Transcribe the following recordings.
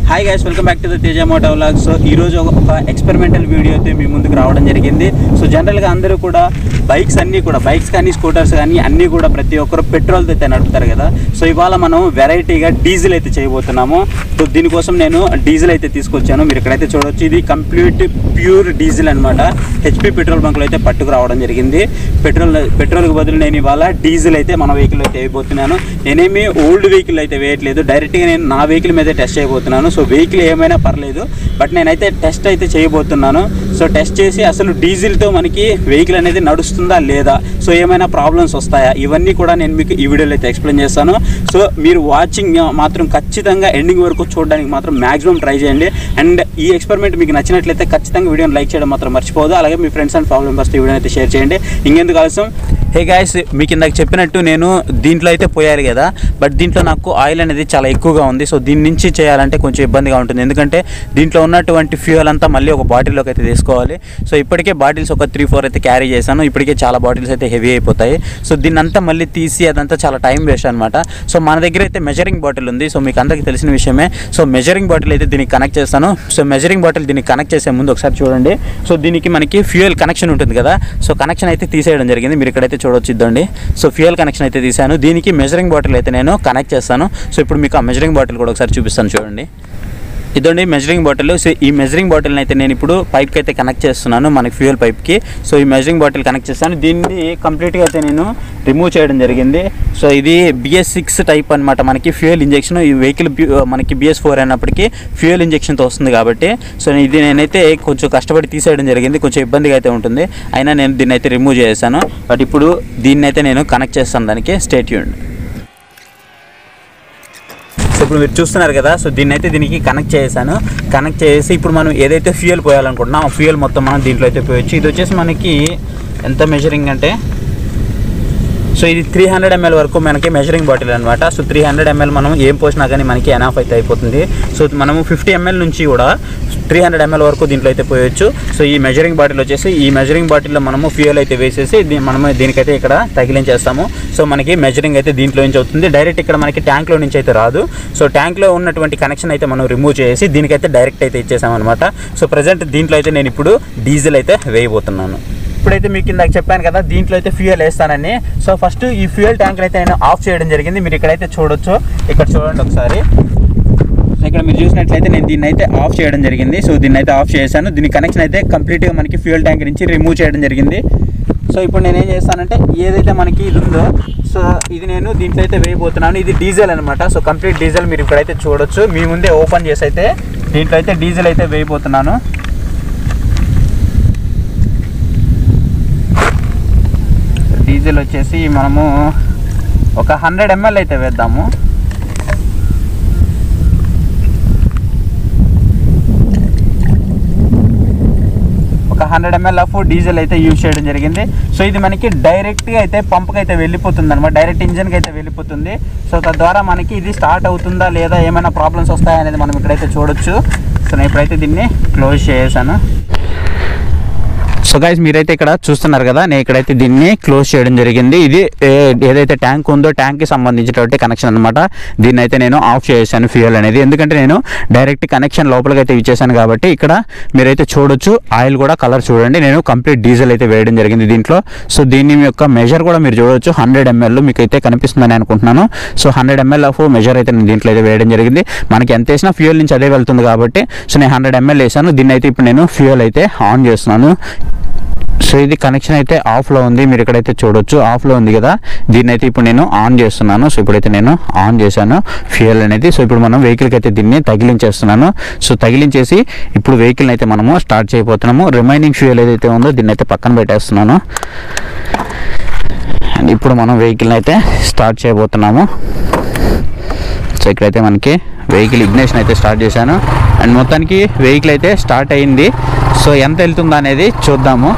Hi guys welcome back to the Teja moto vlog so ఈ రోజు ఒక- ఒక ఎక్స్పెరిమెంటల్ వీడియో అయితే మీ ముందుకు రావడం జరిగింది సో జనరల్గా అందరూ కూడా బైక్స్ అన్నీ కూడా బైక్స్ కానీ స్కూటర్స్ కానీ అన్నీ కూడా ప్రతి ఒక్కరు పెట్రోల్తో అయితే నడుపుతారు కదా సో ఇవాళ మనం వెరైటీగా డీజిల్ అయితే చేయబోతున్నాము సో దీనికోసం నేను డీజిల్ అయితే తీసుకొచ్చాను మీరు ఇక్కడైతే చూడొచ్చు ఇది కంప్లీట్ ప్యూర్ డీజిల్ అనమాట హెచ్పి పెట్రోల్ బంకులో అయితే పట్టుకు రావడం జరిగింది పెట్రోల్ పెట్రోల్కి బదులు నేను ఇవాళ డీజిల్ అయితే మన వెహికల్ అయితే వేయబోతున్నాను నేనేమి ఓల్డ్ వెహికల్ అయితే వేయట్లేదు డైరెక్ట్గా నేను నా వెహికల్ మీద టెస్ట్ చేయబోతున్నాను సో వెహికల్ ఏమైనా పర్లేదు బట్ నేనైతే టెస్ట్ అయితే చేయబోతున్నాను సో టెస్ట్ చేసి అసలు డీజిల్తో మనకి వెహికల్ అనేది నడుస్తుందా లేదా సో ఏమైనా ప్రాబ్లమ్స్ వస్తాయా ఇవన్నీ కూడా నేను మీకు ఈ వీడియోలో అయితే ఎక్స్ప్లెయిన్ చేస్తాను సో మీరు వాచింగ్ మాత్రం ఖచ్చితంగా ఎండింగ్ వరకు చూడడానికి మాత్రం మాక్సిమం ట్రై చేయండి అండ్ ఈ ఎక్స్పెరిమెంట్ మీకు నచ్చినట్లయితే ఖచ్చితంగా వీడియోని లైక్ చేయడం మాత్రం మర్చిపోదు అలాగే మీ ఫ్రెండ్స్ అండ్ ఫ్యామిలీ మెంబర్స్ ఈ వీడియో అయితే షేర్ చేయండి ఇంకెందుకు ఆలస్యం హే గాయస్ మీకు ఇందాక చెప్పినట్టు నేను దీంట్లో అయితే పోయాలి కదా బట్ దీంట్లో నాకు ఆయిల్ అనేది చాలా ఎక్కువగా ఉంది సో దీని నుంచి చేయాలంటే కొంచెం ఇబ్బందిగా ఉంటుంది ఎందుకంటే దీంట్లో ఉన్నటువంటి ఫ్యూయల్ అంతా మళ్ళీ ఒక బాటిల్లోకి అయితే తీసుకోవాలి సో ఇప్పటికే బాటిల్స్ ఒక త్రీ ఫోర్ అయితే క్యారీ చేశాను ఇప్పటికే చాలా బాటిల్స్ అయితే హెవీ అయిపోతాయి సో దీన్ని అంతా మళ్ళీ తీసి అదంతా చాలా టైం వేస్ట్ అనమాట సో మన దగ్గర అయితే మెజరింగ్ బాటిల్ ఉంది సో మీకు అందరికీ తెలిసిన విషయమే సో మెజరింగ్ బాటిల్ అయితే దీనికి కనెక్ట్ చేస్తాను సో మెజరింగ్ బాటిల్ దీనికి కనెక్ట్ చేసే ముందు ఒకసారి చూడండి సో దీనికి మనకి ఫ్యూయల్ కనెక్షన్ ఉంటుంది కదా సో కనెక్షన్ అయితే తీసేయడం జరిగింది మీరు ఇక్కడైతే చూడొచ్చు ఇద్దండి సో ఫ్యూయల్ కనెక్షన్ అయితే తీసాను దీనికి మెజరింగ్ బాటిల్ అయితే నేను కనెక్ట్ చేస్తాను సో ఇప్పుడు మీకు ఆ మెజరింగ్ బాటిల్ కూడా ఒకసారి చూపిస్తాను చూడండి ఇదండి మెజరింగ్ బాటిల్ సో ఈ మెజరింగ్ బాటిల్ని అయితే నేను ఇప్పుడు పైప్కి అయితే కనెక్ట్ చేస్తున్నాను మనకి ఫ్యూయల్ పైప్కి సో ఈ మెజరింగ్ బాటిల్ కనెక్ట్ చేస్తాను దీన్ని కంప్లీట్గా అయితే నేను రిమూవ్ చేయడం జరిగింది సో ఇది బిఎస్ సిక్స్ టైప్ అనమాట మనకి ఫ్యూయల్ ఇంజెక్షన్ ఈ వెహికల్ మనకి బిఎస్ ఫోర్ అయినప్పటికీ ఫ్యూయల్ ఇంజెక్షన్తో వస్తుంది కాబట్టి సో ఇది నేనైతే కొంచెం కష్టపడి తీసేయడం జరిగింది కొంచెం ఇబ్బందిగా అయితే ఉంటుంది అయినా నేను దీన్ని అయితే రిమూవ్ చేశాను బట్ ఇప్పుడు దీన్ని అయితే నేను కనెక్ట్ చేస్తాను దానికి స్టేట్ యూనిట్ సో ఇప్పుడు మీరు చూస్తున్నారు కదా సో దీన్ని అయితే దీనికి కనెక్ట్ చేశాను కనెక్ట్ చేసి ఇప్పుడు మనం ఏదైతే ఫ్యూయల్ పోయాలనుకుంటున్నాం ఆ ఫ్యూయల్ మొత్తం మనం దీంట్లో అయితే పోయొచ్చు ఇది వచ్చేసి మనకి ఎంత మెజరింగ్ అంటే సో ఇది త్రీ హండ్రెడ్ ఎంఎల్ వరకు మనకి మెజరింగ్ బాటిల్ అనమాట సో త్రీ హండ్రెడ్ ఎంఎల్ మనం ఏం పోసినా కానీ మనకి ఎనాఫ్ అయితే అయిపోతుంది సో మనము ఫిఫ్టీ ఎంఎల్ నుంచి కూడా త్రీ హండ్రెడ్ ఎంఎల్ వరకు దీంట్లో అయితే పోయొచ్చు సో ఈ మెజరింగ్ బాటిల్ వచ్చేసి ఈ మెజరింగ్ బాటిల్లో మనము ఫ్యూయల్ అయితే వేసేసి దీ- మనము దీనికైతే ఇక్కడ తగిలించేస్తాము సో మనకి మెజరింగ్ అయితే దీంట్లో నుంచి అవుతుంది డైరెక్ట్ ఇక్కడ మనకి ట్యాంక్లో నుంచి అయితే రాదు సో ట్యాంక్లో ఉన్నటువంటి కనెక్షన్ అయితే మనం రిమూవ్ చేసి దీనికైతే డైరెక్ట్ అయితే ఇచ్చేసామన్నమాట సో ప్రజెంట్ దీంట్లో అయితే నేను ఇప్పుడు డీజిల్ అయితే వేయబోతున్నాను ఇప్పుడైతే మీకు ఇందాక చెప్పాను కదా దీంట్లో అయితే ఫ్యూయల్ వేస్తానని సో ఫస్ట్ ఈ ఫ్యూయల్ ట్యాంక్ అయితే నేను ఆఫ్ చేయడం జరిగింది మీరు ఇక్కడైతే చూడొచ్చు ఇక్కడ చూడండి ఒకసారి ఇక్కడ మీరు చూసినట్లయితే నేను దీన్ని అయితే ఆఫ్ చేయడం జరిగింది సో దీన్ని అయితే ఆఫ్ చేశాను దీని కనెక్షన్ అయితే కంప్లీట్గా మనకి ఫ్యూయల్ ట్యాంక్ నుంచి రిమూవ్ చేయడం జరిగింది సో ఇప్పుడు నేను ఏం చేస్తానంటే ఏదైతే మనకి ఇది ఉందో సో ఇది నేను దీంట్లో అయితే వేయబోతున్నాను ఇది డీజిల్ అనమాట సో కంప్లీట్ డీజిల్ మీరు ఇక్కడైతే చూడొచ్చు మీ ముందే ఓపెన్ చేసి అయితే దీంట్లో అయితే డీజిల్ అయితే వేయబోతున్నాను డీజిల్ వచ్చేసి మనము ఒక హండ్రెడ్ ఎంఎల్ అయితే వేద్దాము ఒక హండ్రెడ్ ఎంఎల్ ఆఫ్ డీజిల్ అయితే యూజ్ చేయడం జరిగింది సో ఇది మనకి డైరెక్ట్గా అయితే పంప్కి అయితే వెళ్ళిపోతుంది అనమాట డైరెక్ట్ ఇంజన్కి అయితే వెళ్ళిపోతుంది సో తద్వారా మనకి ఇది స్టార్ట్ అవుతుందా లేదా ఏమైనా ప్రాబ్లమ్స్ వస్తాయా అనేది మనం ఇక్కడైతే చూడొచ్చు సో నేను ఇప్పుడైతే దీన్ని క్లోజ్ చేసాను సో గైస్ మీరైతే ఇక్కడ చూస్తున్నారు కదా నేను ఇక్కడైతే దీన్ని క్లోజ్ చేయడం జరిగింది ఇది ఏ- ఏదైతే ట్యాంక్ ఉందో ట్యాంక్ కి సంబంధించినటువంటి కనెక్షన్ అనమాట దీన్ని అయితే నేను ఆఫ్ చేశాను ఫ్యూయల్ అనేది ఎందుకంటే నేను డైరెక్ట్ కనెక్షన్ లోపలికి అయితే ఇచ్చేసాను కాబట్టి ఇక్కడ మీరైతే చూడొచ్చు ఆయిల్ కూడా కలర్ చూడండి నేను కంప్లీట్ డీజిల్ అయితే వేయడం జరిగింది దీంట్లో సో దీని యొక్క మెజర్ కూడా మీరు చూడొచ్చు హండ్రెడ్ ఎంఎల్ మీకు అయితే కనిపిస్తుందని అనుకుంటున్నాను so hundred ML of measure అయితే నేను దీంట్లో అయితే వేయడం జరిగింది మనకి ఎంత వేసినా ఫ్యూయల్ నుంచి అదే వెళ్తుంది కాబట్టి సో నేను హండ్రెడ్ ఎంఎల్ వేసాను దీన్ని అయితే ఇప్పుడు నేను ఫ్యూయల్ అయితే ఆన్ చేస్తున్నాను సో ఇది కనెక్షన్ అయితే ఆఫ్లో ఉంది మీరు ఇక్కడైతే చూడొచ్చు ఆఫ్లో ఉంది కదా దీన్ని అయితే ఇప్పుడు నేను ఆన్ చేస్తున్నాను సో ఇప్పుడైతే నేను ఆన్ చేశాను ఫ్యూయల్ అనేది సో ఇప్పుడు మనం వెహికల్కి అయితే దీన్ని తగిలించేస్తున్నాను సో తగిలించేసి ఇప్పుడు వెహికల్ని అయితే మనము స్టార్ట్ చేయబోతున్నాము రిమైనింగ్ ఫ్యూయల్ ఏదైతే ఉందో దీన్ని అయితే పక్కన పెట్టేస్తున్నాను అండ్ ఇప్పుడు మనం వెహికల్ని అయితే స్టార్ట్ చేయబోతున్నాము సో ఇక్కడైతే మనకి వెహికల్ ఇగ్నేషన్ అయితే స్టార్ట్ చేశాను అండ్ మొత్తానికి వెహికల్ అయితే స్టార్ట్ అయింది సో ఎంత వెళ్తుందో అనేది చూద్దాము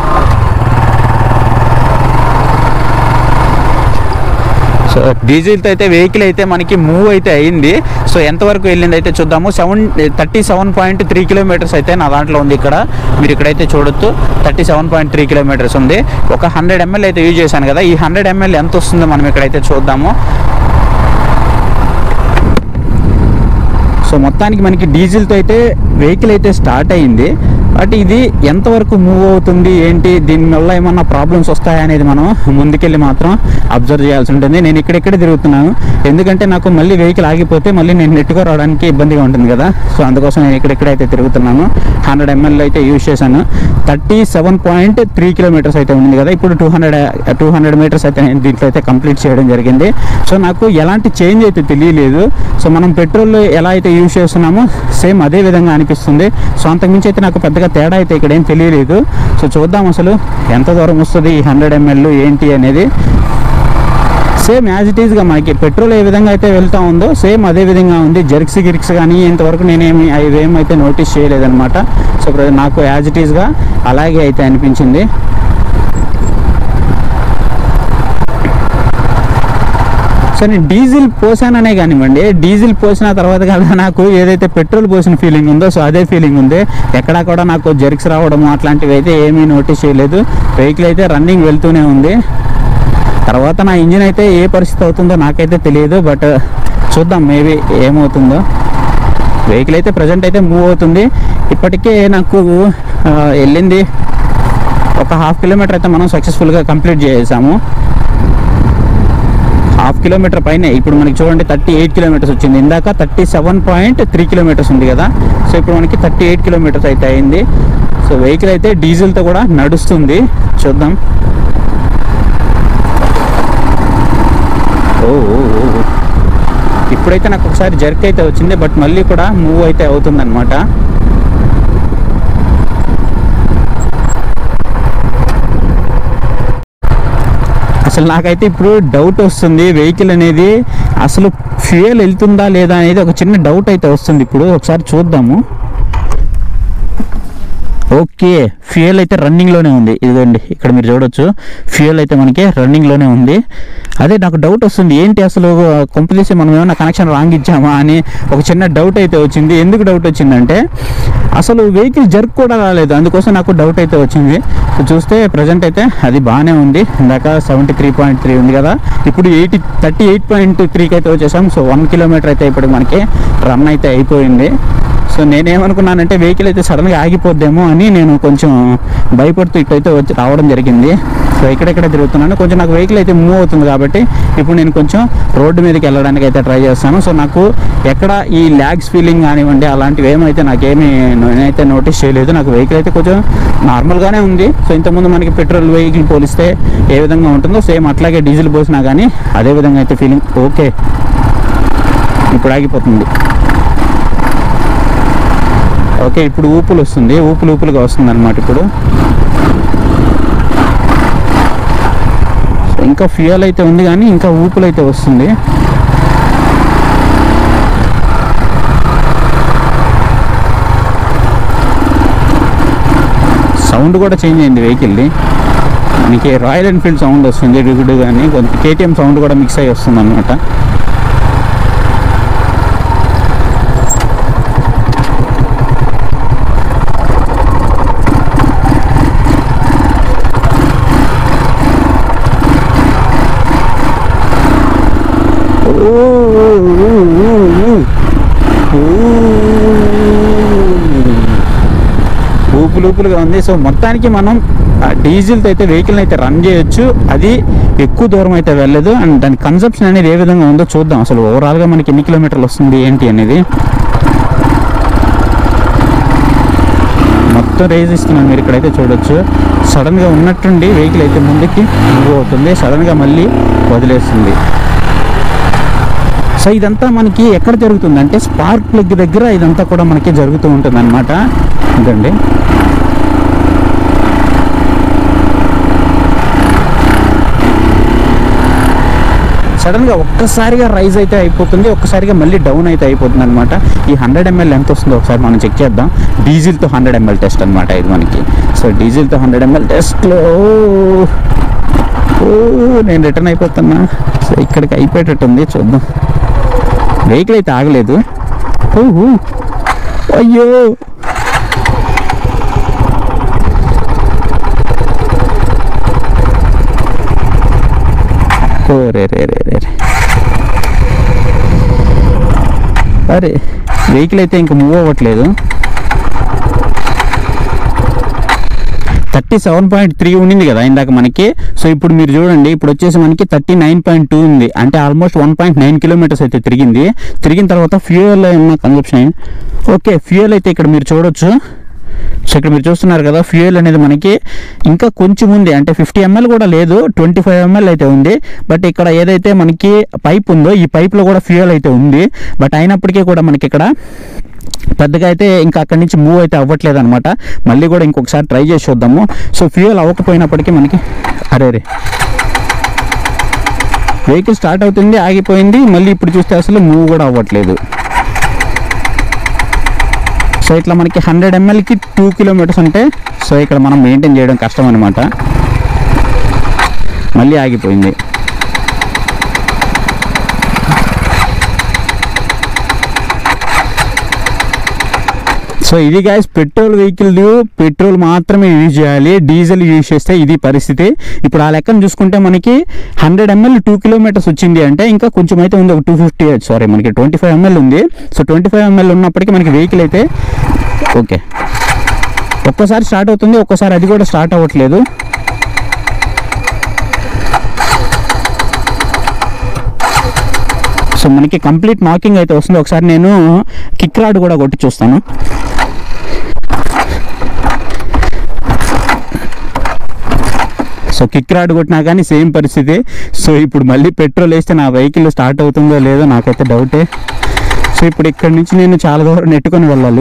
సో డీజిల్తో అయితే వెహికల్ అయితే మనకి మూవ్ అయితే అయింది సో ఎంతవరకు వెళ్ళింది అయితే చూద్దాము seven thirty seven point three kilometres అయితే నా దాంట్లో ఉంది ఇక్కడ మీరు ఇక్కడైతే చూడొచ్చు thirty seven point three kilometres ఉంది ఒక హండ్రెడ్ ఎంఎల్ అయితే యూజ్ చేశాను కదా ఈ హండ్రెడ్ ఎంఎల్ ఎంత వస్తుందో మనం ఇక్కడైతే చూద్దాము సో మొత్తానికి మనకి డీజిల్తో అయితే వెహికల్ అయితే స్టార్ట్ అయింది బట్ ఇది ఎంతవరకు మూవ్ అవుతుంది ఏంటి దీనివల్ల ఏమన్నా ప్రాబ్లమ్స్ వస్తాయా అనేది మనం ముందుకెళ్ళి మాత్రం అబ్జర్వ్ చేయాల్సి ఉంటుంది నేను ఇక్కడెక్కడే తిరుగుతున్నాను ఎందుకంటే నాకు మళ్ళీ వెహికల్ ఆగిపోతే మళ్ళీ నేను నెట్టుకో రావడానికి ఇబ్బందిగా ఉంటుంది కదా సో అందుకోసం నేను ఇక్కడెక్కడ అయితే తిరుగుతున్నాను హండ్రెడ్ ఎంఎల్ అయితే యూజ్ చేశాను thirty seven point three kilometres అయితే ఉంది కదా ఇప్పుడు two hundred two hundred metres అయితే నేను దీంట్లో అయితే కంప్లీట్ చేయడం జరిగింది సో నాకు ఎలాంటి చేంజ్ అయితే తెలియలేదు సో మనం పెట్రోల్ ఎలా అయితే యూజ్ చేస్తున్నామో సేమ్ అదే విధంగా అనిపిస్తుంది సో అంతకుమించి అయితే నాకు పెద్దగా తేడా అయితే ఇక్కడ ఏం తెలియలేదు సో చూద్దాం అసలు ఎంత దూరం వస్తుంది ఈ హండ్రెడ్ ఎంఎల్ ఏంటి అనేది సేమ్ యాజ్ ఇట్ ఈస్గా మనకి పెట్రోల్ ఏ విధంగా అయితే వెళ్తా ఉందో సేమ్ అదే విధంగా ఉంది జెర్క్స్ గిరిక్స్ కానీ ఇంతవరకు నేనేమి అవేమైతే నోటీస్ చేయలేదన్నమాట సో ప్ర- నాకు యాజ్ ఇట్ ఈస్గా అలాగే అయితే అనిపించింది సో నేను డీజిల్ పోసాననే కానివ్వండి డీజిల్ పోసిన తర్వాత కదా నాకు ఏదైతే పెట్రోల్ పోసిన ఫీలింగ్ ఉందో సో అదే ఫీలింగ్ ఉంది ఎక్కడా కూడా నాకు జెర్క్స్ రావడము అట్లాంటివి అయితే ఏమీ నోటీస్ చేయలేదు వెహికల్ అయితే రన్నింగ్ వెళ్తూనే ఉంది తర్వాత నా ఇంజిన్ అయితే ఏ పరిస్థితి అవుతుందో నాకైతే తెలియదు బట్ చూద్దాం మేబీ ఏమవుతుందో వెహికల్ అయితే ప్రజెంట్ అయితే మూవ్ అవుతుంది ఇప్పటికే నాకు ఆ, వెళ్ళింది ఒక హాఫ్ కిలోమీటర్ అయితే మనం సక్సెస్ఫుల్గా కంప్లీట్ చేసాము హాఫ్ కిలోమీటర్ పైన ఇప్పుడు మనకి చూడండి థర్టీ ఎయిట్ కిలోమీటర్స్ వచ్చింది ఇందాక thirty seven point three kilometres ఉంది కదా సో ఇప్పుడు మనకి థర్టీ ఎయిట్ కిలోమీటర్స్ అయితే అయింది సో వెహికల్ అయితే డీజిల్తో కూడా నడుస్తుంది చూద్దాం ఓ ఓ, ఓ, ఓ. ఇప్పుడైతే నాకు ఒకసారి జర్క్ అయితే వచ్చింది బట్ మళ్ళీ కూడా మూవ్ అయితే అవుతుంది అనమాట అసలు నాకైతే ఇప్పుడు డౌట్ వస్తుంది వెహికల్ అనేది అసలు ఫ్యూయల్ వెళ్తుందా లేదా అనేది ఒక చిన్న డౌట్ అయితే వస్తుంది ఇప్పుడు ఒకసారి చూద్దాము ఓకే ఫ్యూయల్ అయితే రన్నింగ్లోనే ఉంది ఇదిగోండి ఇక్కడ మీరు చూడొచ్చు ఫ్యూయల్ అయితే మనకి రన్నింగ్లోనే ఉంది అదే నాకు డౌట్ వస్తుంది ఏంటి అసలు కొంపదీసి మనం ఏమైనా కనెక్షన్ రాంగ్ ఇచ్చామా అని ఒక చిన్న డౌట్ అయితే వచ్చింది ఎందుకు డౌట్ వచ్చిందంటే అసలు వెహికల్ జర్క్ కూడా రాలేదు అందుకోసం నాకు డౌట్ అయితే వచ్చింది సో చూస్తే ప్రజెంట్ అయితే అది బాగానే ఉంది ఇందాక సెవెంటీ త్రీ పాయింట్ త్రీ ఉంది కదా ఇప్పుడు ఎయిటీ థర్టీ ఎయిట్ పాయింట్ త్రీకి అయితే వచ్చేసాం సో వన్ కిలోమీటర్ అయితే ఇప్పుడు మనకి రన్ అయితే అయిపోయింది సో నేనేమనుకున్నానంటే వెహికల్ అయితే సడన్గా ఆగిపోద్దేమో అని నేను కొంచెం భయపడుతూ ఇటైతే వచ్చి రావడం జరిగింది సో ఇక్కడెక్కడ తిరుగుతున్నాను కొంచెం నాకు వెహికల్ అయితే మూవ్ అవుతుంది కాబట్టి ఇప్పుడు నేను కొంచెం రోడ్డు మీదకి వెళ్ళడానికి అయితే ట్రై చేస్తాను సో నాకు ఎక్కడ ఈ ల్యాగ్స్ ఫీలింగ్ కానివ్వండి అలాంటివి ఏమైతే నాకేమీ నేనైతే నోటీస్ చేయలేదు నాకు వెహికల్ అయితే కొంచెం నార్మల్గానే ఉంది సో ఇంతకుముందు మనకి పెట్రోల్ వెహికల్ పోలిస్తే ఏ విధంగా ఉంటుందో సేమ్ అట్లాగే డీజిల్ పోసినా కానీ అదే విధంగా అయితే ఫీలింగ్ ఓకే ఇప్పుడు ఆగిపోతుంది ఓకే ఇప్పుడు ఊపులు వస్తుంది ఊపులు ఊపులుగా వస్తుంది అనమాట ఇప్పుడు సో ఇంకా ఫ్యూయల్ అయితే ఉంది కానీ ఇంకా ఊపులు అయితే వస్తుంది సౌండ్ కూడా చేంజ్ అయింది వెహికల్ది మనకి రాయల్ ఎన్ఫీల్డ్ సౌండ్ వస్తుంది రిగుడు కానీ కొంత కేటీఎం సౌండ్ కూడా మిక్స్ అయ్యి వస్తుంది అనమాట ఊపులు ఊపులుగా ఉంది సో మొత్తానికి మనం ఆ డీజిల్తో అయితే వెహికల్ని అయితే రన్ చేయొచ్చు అది ఎక్కువ దూరం అయితే వెళ్ళదు అండ్ దాని కన్సప్షన్ అనేది ఏ విధంగా ఉందో చూద్దాం అసలు ఓవరాల్గా మనకి ఎన్ని కిలోమీటర్లు వస్తుంది ఏంటి అనేది మొత్తం రేజ్ ఇస్తున్నాను మీరు ఇక్కడైతే చూడొచ్చు సడన్గా ఉన్నట్టుండి వెహికల్ అయితే ముందుకి మూవ్ అవుతుంది సడన్గా మళ్ళీ వదిలేస్తుంది సో ఇదంతా మనకి ఎక్కడ జరుగుతుంది అంటే స్పార్క్ ప్లగ్ దగ్గర ఇదంతా కూడా మనకి జరుగుతూ ఉంటుంది అనమాట ఇదండి సడన్గా ఒక్కసారిగా రైజ్ అయితే అయిపోతుంది ఒక్కసారిగా మళ్ళీ డౌన్ అయితే అయిపోతుంది అనమాట ఈ హండ్రెడ్ ఎంఎల్ ఎంత వస్తుందో ఒకసారి మనం చెక్ చేద్దాం డీజిల్తో హండ్రెడ్ ఎంఎల్ టెస్ట్ అనమాట ఇది మనకి సో డీజిల్తో హండ్రెడ్ ఎంఎల్ టెస్ట్లో ఓ నేను రిటర్న్ అయిపోతున్నా సో ఇక్కడికి అయిపోయేటట్టుంది చూద్దాం వెహికల్ అయితే ఆగలేదు ఓహో అయ్యో ఓ రే రే రే రే రే. అరే వెహికల్ అయితే ఇంకా మూవ్ అవ్వట్లేదు థర్టీ సెవెన్ పాయింట్ త్రీ ఉండింది కదా ఇందాక మనకి సో ఇప్పుడు మీరు చూడండి ఇప్పుడు వచ్చేసి మనకి థర్టీ నైన్ పాయింట్ టూ ఉంది అంటే almost one point nine kilometres అయితే తిరిగింది తిరిగిన తర్వాత ఫ్యూయల్ ఏమన్నా కన్సప్షన్ ఓకే ఫ్యూయల్ అయితే ఇక్కడ మీరు చూడొచ్చు సో ఇక్కడ మీరు చూస్తున్నారు కదా ఫ్యూయల్ అనేది మనకి ఇంకా కొంచెం ఉంది అంటే ఫిఫ్టీ ఎంఎల్ కూడా లేదు ట్వంటీ ఫైవ్ ఎంఎల్ అయితే ఉంది బట్ ఇక్కడ ఏదైతే మనకి పైప్ ఉందో ఈ పైప్లో కూడా ఫ్యూయల్ అయితే ఉంది బట్ అయినప్పటికీ కూడా మనకి ఇక్కడ పెద్దగా అయితే ఇంకా అక్కడి నుంచి మూవ్ అయితే అవ్వట్లేదు అనమాట మళ్ళీ కూడా ఇంకొకసారి ట్రై చేసి చూద్దాము సో ఫ్యూయల్ అవ్వకపోయినప్పటికీ మనకి అరే రే వెహికల్ స్టార్ట్ అవుతుంది ఆగిపోయింది మళ్ళీ ఇప్పుడు చూస్తే అసలు మూవ్ కూడా అవ్వట్లేదు సో ఇట్లా మనకి హండ్రెడ్ ఎంఎల్కి టూ కిలోమీటర్స్ అంటే సో ఇక్కడ మనం మెయింటైన్ చేయడం కష్టం అనమాట మళ్ళీ ఆగిపోయింది సో ఇది గాయస్ పెట్రోల్ వెహికల్ పెట్రోల్ మాత్రమే యూజ్ చేయాలి డీజిల్ యూజ్ చేస్తే ఇది పరిస్థితి ఇప్పుడు ఆ లెక్కను చూసుకుంటే మనకి హండ్రెడ్ ఎంఎల్ టూ కిలోమీటర్స్ వచ్చింది అంటే ఇంకా కొంచెం అయితే ఉంది ఒక టూ ఫిఫ్టీ సారీ మనకి ట్వంటీ ఫైవ్ ఎంఎల్ ఉంది సో ట్వంటీ ఫైవ్ ఎంఎల్ ఉన్నప్పటికీ మనకి వెహికల్ అయితే ఓకే ఒక్కోసారి స్టార్ట్ అవుతుంది ఒక్కోసారి అది కూడా స్టార్ట్ అవ్వట్లేదు సో మనకి కంప్లీట్ నాకింగ్ అయితే వస్తుంది ఒకసారి నేను కిక్ రాడ్ కూడా కొట్టి చూస్తాను సో కిక్ రాడ్ కొట్టినా కానీ సేమ్ పరిస్థితి సో ఇప్పుడు మళ్ళీ పెట్రోల్ వేస్తే నా వెహికల్ స్టార్ట్ అవుతుందో లేదో నాకైతే డౌటే సో ఇప్పుడు ఇక్కడ నుంచి నేను చాలా దూరం నెట్టుకొని వెళ్ళాలి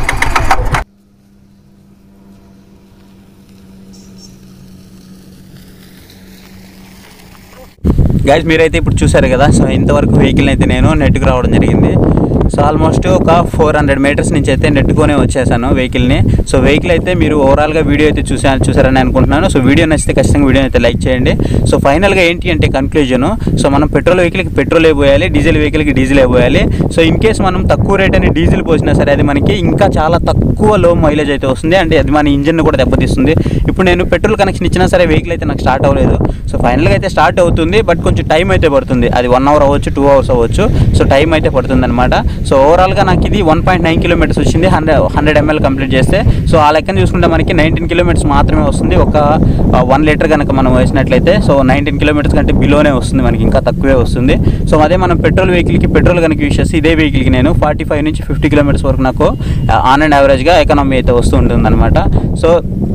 గైస్ మీరైతే ఇప్పుడు చూసారు కదా సో ఇంతవరకు వెహికల్ అయితే నేను నెట్టుకు రావడం జరిగింది సో ఆల్మోస్ట్ ఒక ఫోర్ హండ్రెడ్ మీటర్స్ నుంచి అయితే నెట్టుకొని వచ్చేసాను వెహికల్ని సో వెహికల్ అయితే మీరు ఓవరాల్గా వీడియో అయితే చూసా చూసారని అనుకుంటున్నాను సో వీడియో నచ్చితే ఖచ్చితంగా వీడియో అయితే లైక్ చేయండి సో ఫైనల్గా ఏంటి అంటే కన్క్లూజన్ సో మనం పెట్రోల్ వెహికల్కి పెట్రోల్ అయిపోయాలి డీజిల్ వెహికల్కి డీజిల్ అయిపోయాలి సో ఇన్ కేస్ మనం తక్కువ రేట్ అని డీజిల్ పోసినా సరే అది మనకి ఇంకా చాలా తక్కువ లో మైలేజ్ అయితే వస్తుంది అంటే అది మన ఇంజిన్ కూడా దెబ్బతీస్తుంది ఇప్పుడు నేను పెట్రోల్ కనెక్షన్ ఇచ్చినా సరే వెహికల్ అయితే నాకు స్టార్ట్ అవ్వలేదు సో ఫైనల్గా అయితే స్టార్ట్ అవుతుంది బట్ కొంచెం టైం అయితే పడుతుంది అది వన్ అవర్ అవ్వచ్చు టూ అవర్స్ అవ్వచ్చు సో టైం అయితే పడుతుంది అనమాట సో ఓవరాల్గా నాకు ఇది వన్ పాయింట్ నైన్ కిలోమీటర్స్ వచ్చింది హండ్రెడ్ హండ్రెడ్ ఎంఎల్ కంప్లీట్ చేస్తే సో ఆ లెక్కన చూసుకుంటే మనకి నైన్టీన్ కిలోమీటర్స్ మాత్రమే వస్తుంది ఒక వన్ లీటర్ కనుక మనం వేసినట్లయితే సో నైన్టీన్ కిలోమీటర్స్ కంటే బిలోనే వస్తుంది మనకి ఇంకా తక్కువే వస్తుంది సో అదే మనం పెట్రోల్ వెహికల్కి పెట్రోల్ కనుక యూస్ చేస్తే ఇదే వెహికల్కి నేను ఫార్టీ ఫైవ్ నుంచి ఫిఫ్టీ కిలోమీటర్స్ వరకు నాకు ఆన్ అండ్ యావరేజ్గా ఎకనామీ అయితే వస్తూ ఉంటుంది అనమాట సో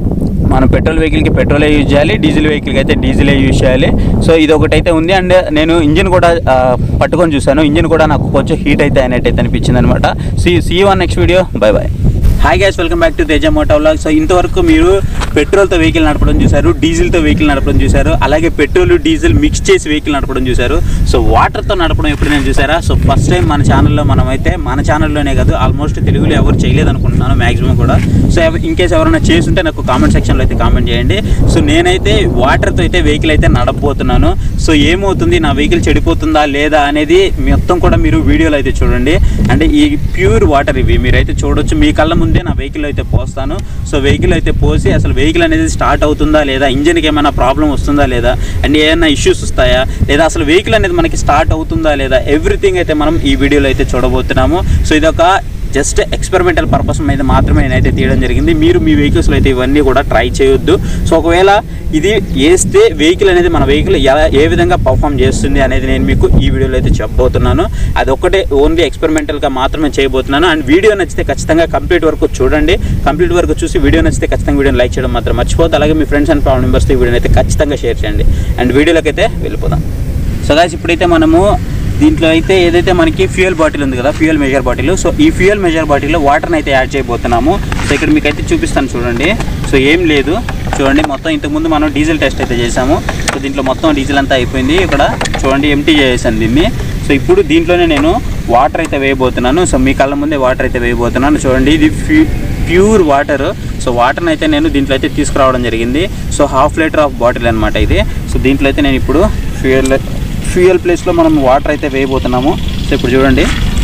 మనం పెట్రోల్ వెహికల్కి పెట్రోలే యూజ్ చేయాలి డీజిల్ వెహికల్కి అయితే డీజిలే యూజ్ చేయాలి సో ఇది ఒకటైతే ఉంది అండ్ నేను ఇంజిన్ కూడా ఆ, పట్టుకొని చూశాను ఇంజిన్ కూడా నాకు కొంచెం హీట్ అయితే అయినట్టయితే అనిపించింది అనమాట see see one next video bye bye hi guys welcome back to Teja moto vlog so ఇంతవరకు మీరు పెట్రోల్తో వెహికల్ నడపడం చూశారు డీజిల్తో వెహికల్ నడపడం చూశారు అలాగే పెట్రోల్ డీజిల్ మిక్స్ చేసి వెహికల్ నడపడం చూశారు సో వాటర్తో నడపడం ఎప్పుడైనా చూసారా సో ఫస్ట్ టైం మన ఛానల్లో మనం అయితే మన ఛానల్లోనే కాదు ఆల్మోస్ట్ తెలుగులో ఎవరు చేయలేదు అనుకుంటున్నాను మ్యాక్సిమం కూడా సో ఇన్ కేస్ ఎవరైనా చేసుంటే నాకు కామెంట్ సెక్షన్లో అయితే కామెంట్ చేయండి సో నేనైతే వాటర్తో అయితే వెహికల్ అయితే నడపబోతున్నాను సో ఏమవుతుంది నా వెహికల్ చెడిపోతుందా లేదా అనేది మొత్తం కూడా మీరు వీడియోలో అయితే చూడండి అంటే ఈ ప్యూర్ వాటర్ ఇవి మీరైతే చూడొచ్చు మీ కళ్ళ ముందే నా వెహికల్ అయితే పోస్తాను సో వెహికల్ అయితే పోసి అసలు వెహికల్ అనేది స్టార్ట్ అవుతుందా లేదా ఇంజిన్కి ఏమైనా ప్రాబ్లం వస్తుందా లేదా అండ్ ఏమైనా ఇష్యూస్ వస్తాయా లేదా అసలు వెహికల్ అనేది మనకి స్టార్ట్ అవుతుందా లేదా ఎవ్రీథింగ్ అయితే మనం ఈ వీడియోలో అయితే చూడబోతున్నాము సో ఇదొక జస్ట్ ఎక్స్పెరిమెంటల్ పర్పస్ మీద మాత్రమే నేనైతే తీయడం జరిగింది మీరు మీ వెహికల్స్లో అయితే ఇవన్నీ కూడా ట్రై చేయొద్దు సో ఒకవేళ ఇది వేస్తే వెహికల్ అనేది మన వెహికల్ ఎలా ఏ విధంగా పర్ఫామ్ చేస్తుంది అనేది నేను మీకు ఈ వీడియోలో అయితే చెప్పబోతున్నాను అది ఒక్కటే ఓన్లీ ఎక్స్పెరిమెంటల్గా మాత్రమే చేయబోతున్నాను అండ్ వీడియో నచ్చితే ఖచ్చితంగా కంప్లీట్ వరకు చూడండి కంప్లీట్ వరకు చూసి వీడియో నచ్చితే ఖచ్చితంగా వీడియోని లైక్ చేయడం మాత్రం మర్చిపోద్దు అలాగే మీ ఫ్రెండ్స్ అండ్ ఫ్యామిలీ మెంబర్స్తో ఈ వీడియోని అయితే ఖచ్చితంగా షేర్ చేయండి అండ్ వీడియోలోకి అయితే వెళ్ళిపోదాం సో గాయస్ ఇప్పుడైతే మనము దీంట్లో అయితే ఏదైతే మనకి ఫ్యూయల్ బాటిల్ ఉంది కదా ఫ్యూయల్ మెజర్ బాటిల్ సో ఈ ఫ్యూయల్ మెజర్ బాటిల్లో వాటర్ని అయితే యాడ్ చేయబోతున్నాము సో ఇక్కడ మీకు అయితే చూపిస్తాను చూడండి సో ఏం లేదు చూడండి మొత్తం ఇంతకుముందు మనం డీజిల్ టెస్ట్ అయితే చేసాము సో దీంట్లో మొత్తం డీజిల్ అంతా అయిపోయింది ఇక్కడ చూడండి ఎంటీ చేసాను దీన్ని సో ఇప్పుడు దీంట్లోనే నేను వాటర్ అయితే వేయబోతున్నాను సో మీ కళ్ళ ముందే వాటర్ అయితే వేయబోతున్నాను చూడండి ఇది ఫ్యూ ప్యూర్ వాటర్ సో వాటర్ని అయితే నేను దీంట్లో అయితే తీసుకురావడం జరిగింది so half litre of bottle అనమాట ఇది సో దీంట్లో అయితే నేను ఇప్పుడు ఫ్యూయల్ ఫ్యూయల్ ప్లేస్లో మనం వాటర్ అయితే వేయబోతున్నాము సో ఇప్పుడు చూడండి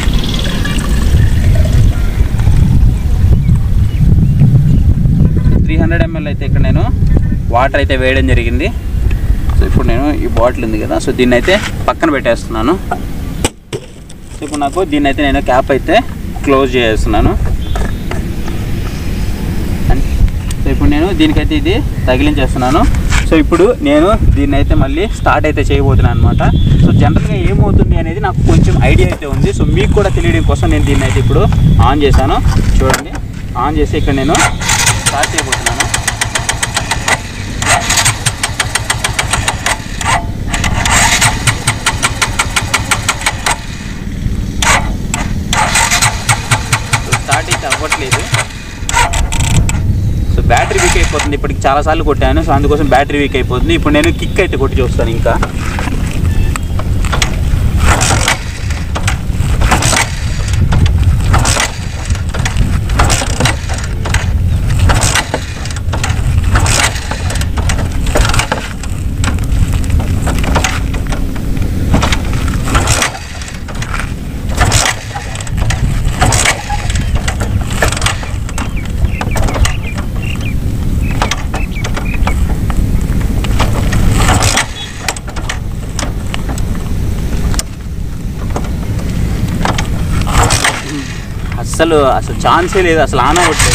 త్రీ హండ్రెడ్ ఎంఎల్ అయితే ఇక్కడ నేను వాటర్ అయితే వేయడం జరిగింది సో ఇప్పుడు నేను ఈ బాటిల్ ఉంది కదా సో దీన్ని అయితే పక్కన పెట్టేస్తున్నాను సో ఇప్పుడు నాకు దీన్ని అయితే నేను క్యాప్ అయితే క్లోజ్ చేస్తున్నాను అండ్ సో ఇప్పుడు నేను దీనికైతే ఇది తగిలించేస్తున్నాను సో ఇప్పుడు నేను దీన్ని అయితే మళ్ళీ స్టార్ట్ అయితే చేయబోతున్నాను అనమాట సో జనరల్గా ఏమవుతుంది అనేది నాకు కొంచెం ఐడియా అయితే ఉంది సో మీకు కూడా తెలియడం కోసం నేను దీన్ని అయితే ఇప్పుడు ఆన్ చేశాను చూడండి ఆన్ చేసి ఇక్కడ నేను స్టార్ట్ చేయబోతున్నాను సో స్టార్ట్ అయితే అవ్వట్లేదు సో బ్యాటరీ వీక్ అయిపోతుంది ఇప్పటికి చాలాసార్లు కొట్టాను సో అందుకోసం బ్యాటరీ వీక్ అయిపోతుంది ఇప్పుడు నేను కిక్ అయితే కొట్టి చూస్తాను ఇంకా అస్సలు అసలు ఛాన్సే లేదు అసలు ఆన్ అవ్వట్లేదు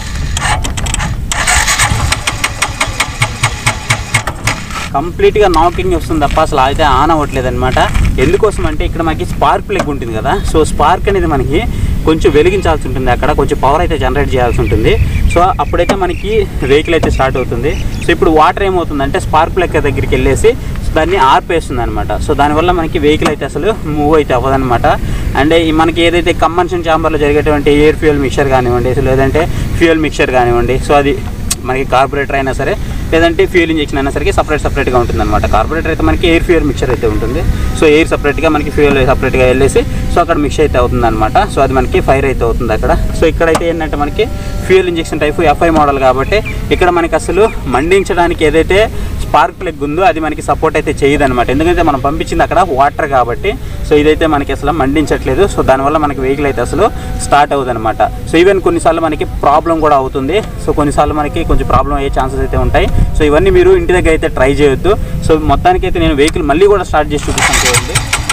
కంప్లీట్గా నాకింగ్ వస్తుంది తప్ప అసలు అయితే ఆన్ అవ్వట్లేదు అనమాట ఎందుకోసం అంటే ఇక్కడ మనకి స్పార్క్ ప్లగ్ ఉంటుంది కదా సో స్పార్క్ అనేది మనకి కొంచెం వెలిగించాల్సి ఉంటుంది అక్కడ కొంచెం పవర్ అయితే జనరేట్ చేయాల్సి ఉంటుంది సో అప్పుడైతే మనకి వెహికల్ అయితే స్టార్ట్ అవుతుంది సో ఇప్పుడు వాటర్ ఏమవుతుందంటే స్పార్క్ ప్లగ్ దగ్గరికి వెళ్ళేసి సో దాన్ని ఆర్పేస్తుంది అనమాట సో దానివల్ల మనకి వెహికల్ అయితే అసలు మూవ్ అయితే అవ్వదన్నమాట అండ్ ఈ మనకి ఏదైతే కమ్మన్షన్ ఛాంబర్లో జరిగేటువంటి ఎయిర్ ఫ్యూయల్ మిక్చర్ కానివ్వండి సో లేదంటే ఫ్యూయల్ మిక్చర్ కానివ్వండి సో అది మనకి కార్బొరేటర్ అయినా సరే లేదంటే ఫ్యూయల్ ఇంజెక్షన్ అయినా సరే సపరేట్ సపరేట్గా ఉంటుంది అనమాట కార్బొరేటర్ అయితే మనకి ఎయిర్ ఫ్యూయల్ మిక్చర్ అయితే ఉంటుంది సో ఎయిర్ సపరేట్గా మనకి ఫ్యూయల్ సపరేట్గా వెళ్ళేసి సో అక్కడ మిక్స్ అయితే అవుతుంది అనమాట సో అది మనకి ఫైర్ అయితే అవుతుంది అక్కడ సో ఇక్కడైతే ఏంటంటే మనకి fuel injection type FI model కాబట్టి ఇక్కడ మనకి అసలు మండించడానికి ఏదైతే స్పార్క్ ప్లగ్ ఉందో అది మనకి సపోర్ట్ అయితే చేయదు అనమాట ఎందుకంటే మనం పంపించింది అక్కడ వాటర్ కాబట్టి సో ఇదైతే మనకి అసలు మండించట్లేదు సో దానివల్ల మనకి వెహికల్ అయితే అసలు స్టార్ట్ అవుతుంది అనమాట సో ఈవెన్ కొన్నిసార్లు మనకి ప్రాబ్లం కూడా అవుతుంది సో కొన్నిసార్లు మనకి కొంచెం ప్రాబ్లం అయ్యే ఛాన్సెస్ అయితే ఉంటాయి సో ఇవన్నీ మీరు ఇంటి దగ్గర అయితే ట్రై చేయొద్దు సో మొత్తానికైతే నేను వెహికల్ మళ్ళీ కూడా స్టార్ట్ చేసి చూపిస్తాను చూడండి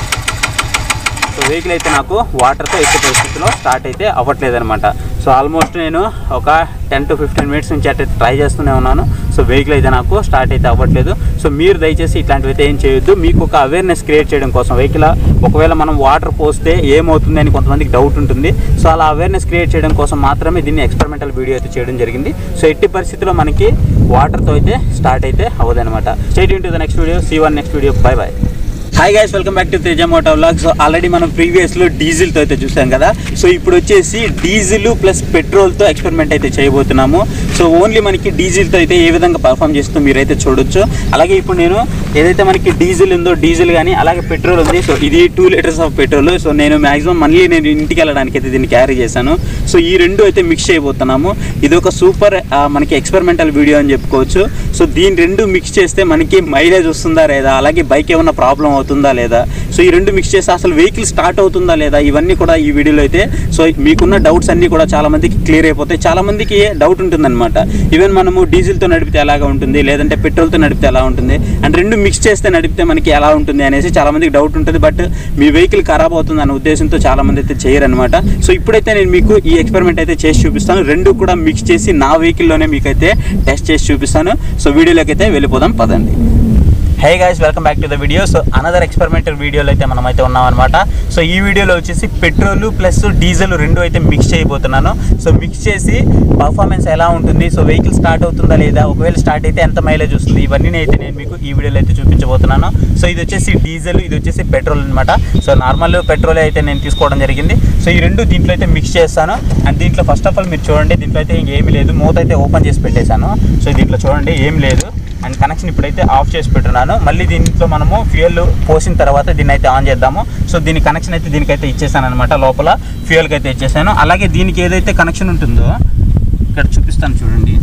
సో వెహికల్ అయితే నాకు వాటర్తో ఎక్కే పరిస్థితిలో స్టార్ట్ అయితే అవ్వట్లేదు అనమాట సో ఆల్మోస్ట్ నేను ఒక టెన్ టు ఫిఫ్టీన్ మినిట్స్ నుంచి అయితే ట్రై చేస్తూనే ఉన్నాను సో వెహికల్ అయితే నాకు స్టార్ట్ అయితే అవ్వట్లేదు సో మీరు దయచేసి ఇట్లాంటివి అయితే ఏం చేయొద్దు మీకు ఒక అవేర్నెస్ క్రియేట్ చేయడం కోసం వెహికల్ ఒకవేళ మనం వాటర్ పోస్తే ఏమవుతుంది అని కొంతమందికి డౌట్ ఉంటుంది సో అలా అవేర్నెస్ క్రియేట్ చేయడం కోసం మాత్రమే దీన్ని ఎక్స్పెరిమెంటల్ వీడియో అయితే చేయడం జరిగింది సో ఎట్టి పరిస్థితిలో మనకి వాటర్తో అయితే స్టార్ట్ అయితే అవ్వదనమాట stay tuned to the next video see one next video bye bye hi guys welcome back to Teja moto vlog so already మనం ప్రీవియస్లో డీజిల్తో అయితే చూసాం కదా సో ఇప్పుడు వచ్చేసి డీజిల్ ప్లస్ పెట్రోల్తో ఎక్స్పెరిమెంట్ అయితే చేయబోతున్నాము సో ఓన్లీ మనకి డీజిల్తో అయితే ఏ విధంగా పర్ఫామ్ చేస్తుందో మీరైతే చూడొచ్చు అలాగే ఇప్పుడు నేను ఏదైతే మనకి డీజిల్ ఉందో డీజిల్ కానీ అలాగే పెట్రోల్ ఉంది సో ఇది two litres of petrol so నేను మాక్సిమం మళ్ళీ నేను ఇంటికి వెళ్ళడానికి అయితే దీన్ని క్యారీ చేశాను సో ఈ రెండు అయితే మిక్స్ చేయబోతున్నాము ఇది ఒక సూపర్ మనకి ఎక్స్పెరిమెంటల్ వీడియో అని చెప్పుకోవచ్చు సో దీని రెండు మిక్స్ చేస్తే మనకి మైలేజ్ వస్తుందా లేదా అలాగే బైక్ ఏమన్నా ప్రాబ్లం అవుతుందా లేదా సో ఈ రెండు మిక్స్ చేస్తే అసలు వెహికల్ స్టార్ట్ అవుతుందా లేదా ఇవన్నీ కూడా ఈ వీడియోలో అయితే సో మీకున్న డౌట్స్ అన్నీ కూడా చాలా మందికి క్లియర్ అయిపోతాయి చాలా మందికి డౌట్ ఉంటుందన్నమాట ఈవెన్ మనము డీజిల్తో నడిపితే ఎలాగా ఉంటుంది లేదంటే పెట్రోల్తో నడిపితే ఎలా ఉంటుంది అండ్ రెండు మిక్స్ చేస్తే నడిపితే మనకి ఎలా ఉంటుంది అనేసి చాలా మందికి డౌట్ ఉంటుంది బట్ మీ వెహికల్ ఖరాబ్ అవుతుంది అనే ఉద్దేశంతో చాలా మంది అయితే చేయరనమాట సో ఇప్పుడైతే నేను మీకు ఈ ఎక్స్పెరిమెంట్ అయితే చేసి చూపిస్తాను రెండు కూడా మిక్స్ చేసి నా వెహికల్లోనే మీకైతే టెస్ట్ చేసి చూపిస్తాను సో వీడియోలోకి అయితే వెళ్ళిపోదాం పదండి hey guys welcome back to the video so another experimental వీడియోలో అయితే మనం అయితే ఉన్నాం అనమాట సో ఈ వీడియోలో వచ్చేసి పెట్రోల్ ప్లస్ డీజిల్ రెండు అయితే మిక్స్ చేయబోతున్నాను సో మిక్స్ చేసి పర్ఫార్మెన్స్ ఎలా ఉంటుంది సో వెహికల్ స్టార్ట్ అవుతుందా లేదా ఒకవేళ స్టార్ట్ అయితే ఎంత మైలేజ్ వస్తుంది ఇవన్నీ అయితే నేను మీకు ఈ వీడియోలో అయితే చూపించబోతున్నాను సో ఇది వచ్చేసి డీజిల్ ఇది వచ్చేసి పెట్రోల్ అనమాట సో నార్మల్ పెట్రోల్ అయితే నేను తీసుకోవడం జరిగింది సో ఈ రెండు దీంట్లో అయితే మిక్స్ చేస్తాను అండ్ దీంట్లో ఫస్ట్ ఆఫ్ ఆల్ మీరు చూడండి దీంట్లో అయితే ఇంకేమీ లేదు మూత అయితే ఓపెన్ చేసి పెట్టేశాను సో దీంట్లో చూడండి ఏం లేదు అండ్ కనెక్షన్ ఇప్పుడైతే ఆఫ్ చేసి పెట్టున్నాను మళ్ళీ దీంట్లో మనము ఫ్యూయల్ పోసిన తర్వాత దీన్ని అయితే ఆన్ చేద్దాము సో దీని కనెక్షన్ అయితే దీనికైతే ఇచ్చేసాను అనమాట లోపల ఫ్యూయల్కి అయితే ఇచ్చేసాను అలాగే దీనికి ఏదైతే కనెక్షన్ ఉంటుందో ఇక్కడ చూపిస్తాను చూడండి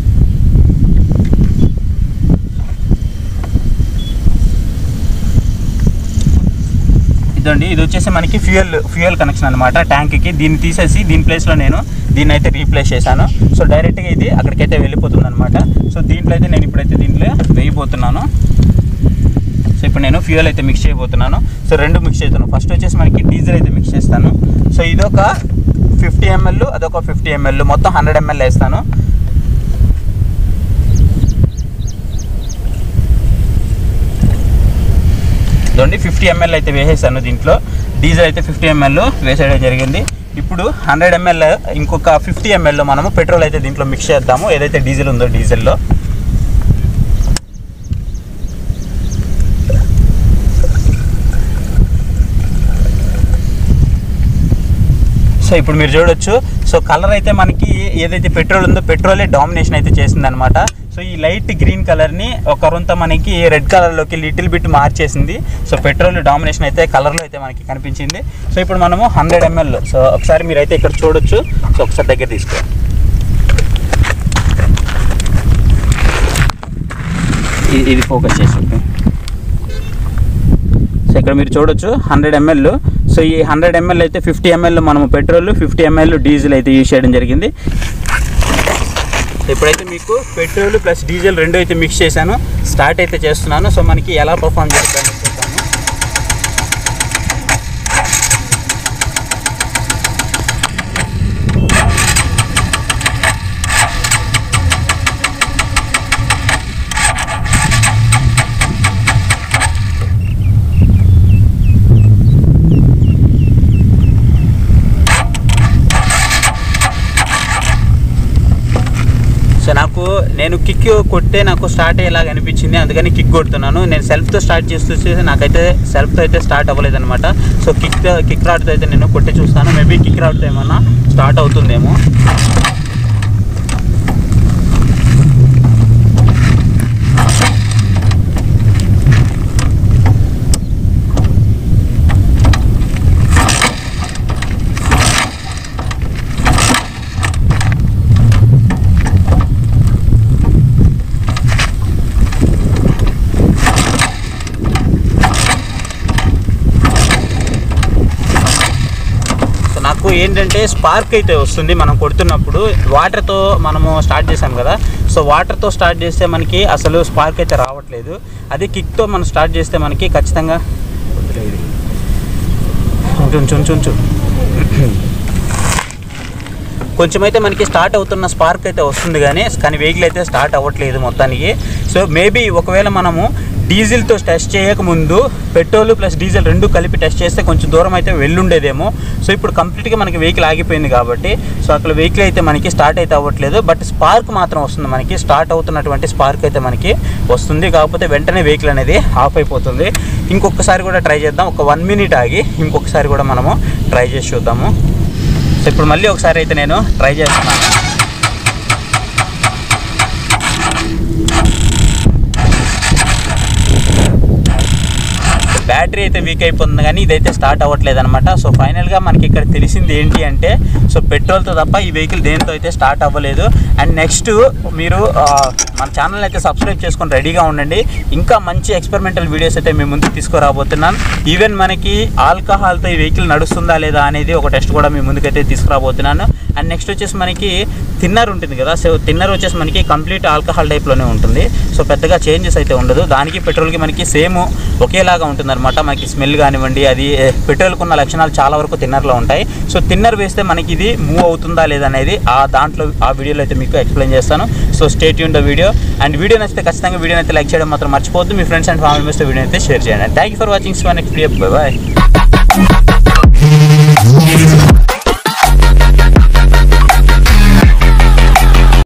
ఇదండి ఇది వచ్చేసి మనకి ఫ్యూయల్ ఫ్యూయల్ కనెక్షన్ అనమాట ట్యాంక్కి దీన్ని తీసేసి దీని ప్లేస్లో నేను దీన్ని అయితే రీప్లేస్ చేశాను సో డైరెక్ట్గా ఇది అక్కడికైతే వెళ్ళిపోతుంది అనమాట సో దీంట్లో అయితే నేను ఇప్పుడైతే దీంట్లో వేయబోతున్నాను సో ఇప్పుడు నేను ఫ్యూయల్ అయితే మిక్స్ చేయబోతున్నాను సో రెండు మిక్స్ చేస్తాను ఫస్ట్ వచ్చేసి మనకి డీజిల్ అయితే మిక్స్ చేస్తాను సో ఇదొక ఫిఫ్టీ ఎంఎల్ అదొక ఫిఫ్టీ ఎంఎల్ మొత్తం హండ్రెడ్ ఎంఎల్ వేస్తాను ఇదండి ఫిఫ్టీ ఎంఎల్ అయితే వేసేసాను దీంట్లో డీజిల్ అయితే ఫిఫ్టీ ఎంఎల్ వేసేయడం జరిగింది ఇప్పుడు హండ్రెడ్ ఎంఎల్ ఇంకొక ఫిఫ్టీ ఎంఎల్ మనము పెట్రోల్ అయితే దీంట్లో మిక్స్ చేద్దాము ఏదైతే డీజిల్ ఉందో డీజిల్లో సో ఇప్పుడు మీరు చూడొచ్చు సో కలర్ అయితే మనకి ఏదైతే పెట్రోల్ ఉందో పెట్రోలే డామినేషన్ అయితే చేసిందనమాట సో ఈ లైట్ గ్రీన్ కలర్ని ఒక రొంత మనకి రెడ్ కలర్లోకి లిటిల్ బిట్ మార్చేసింది సో పెట్రోల్ డామినేషన్ అయితే కలర్లో అయితే మనకి కనిపించింది సో ఇప్పుడు మనము హండ్రెడ్ ఎంఎల్ సో ఒకసారి మీరైతే ఇక్కడ చూడొచ్చు సో ఒకసారి దగ్గర తీసుకో ఇది- ఇది ఫోకస్ చేసి సో ఇక్కడ మీరు చూడొచ్చు హండ్రెడ్ ఎంఎల్ సో ఈ హండ్రెడ్ ఎంఎల్ అయితే ఫిఫ్టీ ఎంఎల్ మనము పెట్రోల్ ఫిఫ్టీ ఎంఎల్ డీజిల్ అయితే యూజ్ చేయడం జరిగింది ఇప్పుడైతే మీకు పెట్రోల్ ప్లస్ డీజిల్ రెండు అయితే మిక్స్ చేశాను స్టార్ట్ అయితే చేస్తున్నాను సో మనకి ఎలా పర్ఫామ్ చేస్తాను చూద్దాము సో నాకు నేను కిక్ కొట్టే నాకు స్టార్ట్ అయ్యేలాగా అనిపించింది అందుకని కిక్ కొడుతున్నాను నేను సెల్ఫ్తో స్టార్ట్ చేస్తూ వచ్చేసి నాకైతే సెల్ఫ్తో అయితే స్టార్ట్ అవ్వలేదు అనమాట సో కిక్ కిక్ రాడ్తో అయితే నేను కొట్టి చూస్తాను మేబీ కిక్ రాడ్తో ఏమన్నా స్టార్ట్ అవుతుందేమో సో నాకు ఏంటంటే స్పార్క్ అయితే వస్తుంది మనం కొడుతున్నప్పుడు వాటర్తో మనము స్టార్ట్ చేసాం కదా సో వాటర్తో స్టార్ట్ చేస్తే మనకి అసలు స్పార్క్ అయితే రావట్లేదు అదే కిక్తో మనం స్టార్ట్ చేస్తే మనకి ఖచ్చితంగా వద్దులే ఇది. ఉంచు ఉంచు ఉంచు ఉంచు కొంచెం అయితే మనకి స్టార్ట్ అవుతున్న స్పార్క్ అయితే వస్తుంది కానీ కానీ వెహికల్ అయితే స్టార్ట్ అవ్వట్లేదు మొత్తానికి సో మేబీ ఒకవేళ మనము డీజిల్తో టెస్ట్ చేయకముందు పెట్రోల్ ప్లస్ డీజిల్ రెండు కలిపి టెస్ట్ చేస్తే కొంచెం దూరం అయితే వెళ్ళుండేదేమో సో ఇప్పుడు కంప్లీట్గా మనకి వెహికల్ ఆగిపోయింది కాబట్టి సో అక్కడ వెహికల్ అయితే మనకి స్టార్ట్ అయితే అవ్వట్లేదు బట్ స్పార్క్ మాత్రం వస్తుంది మనకి స్టార్ట్ అవుతున్నటువంటి స్పార్క్ అయితే మనకి వస్తుంది కాకపోతే వెంటనే వెహికల్ అనేది ఆఫ్ అయిపోతుంది ఇంకొకసారి కూడా ట్రై చేద్దాం ఒక వన్ మినిట్ ఆగి ఇంకొకసారి కూడా మనము ట్రై చేసి చూద్దాము సో ఇప్పుడు మళ్ళీ ఒకసారి అయితే నేను ట్రై చేస్తున్నాను బ్యాటరీ అయితే వీక్ అయిపోతుంది కానీ ఇదైతే స్టార్ట్ అవ్వట్లేదు అనమాట సో ఫైనల్గా మనకి ఇక్కడ తెలిసింది ఏంటి అంటే సో పెట్రోల్తో తప్ప ఈ వెహికల్ దేంతో అయితే స్టార్ట్ అవ్వలేదు అండ్ నెక్స్ట్ మీరు ఆ, మన ఛానల్ అయితే సబ్స్క్రైబ్ చేసుకొని రెడీగా ఉండండి ఇంకా మంచి ఎక్స్పెరిమెంటల్ వీడియోస్ అయితే మేము ముందుకు తీసుకురాబోతున్నాను ఈవెన్ మనకి ఆల్కహాల్తో ఈ వెహికల్ నడుస్తుందా లేదా అనేది ఒక టెస్ట్ కూడా మీ ముందుకైతే తీసుకురాబోతున్నాను అండ్ నెక్స్ట్ వచ్చేసి మనకి తిన్నర్ ఉంటుంది కదా సో తిన్నర్ వచ్చేసి మనకి కంప్లీట్ ఆల్కహాల్ టైప్లోనే ఉంటుంది సో పెద్దగా చేంజెస్ అయితే ఉండదు దానికి పెట్రోల్కి మనకి సేమ్ ఒకేలాగా ఉంటుంది అనమాట మనకి స్మెల్ కానివ్వండి అది ఏ, పెట్రోల్కి ఉన్న లక్షణాలు చాలా వరకు తిన్నర్లో ఉంటాయి సో తిన్నర్ వేస్తే మనకి ఇది మూవ్ అవుతుందా లేదా అనేది ఆ దాంట్లో ఆ వీడియోలో అయితే మీకు ఎక్స్ప్లెయిన్ చేస్తాను so stay tuned the video and video నచ్చితే ఖచ్చితంగా వీడియో అయితే లైక్ చేయడం మాత్రం మర్చిపోవద్దు మీ ఫ్రెండ్స్ అండ్ ఫ్యామిలీ మెంబర్స్తో వీడియో అయితే షేర్ చేయండి thank you for watching so next video bye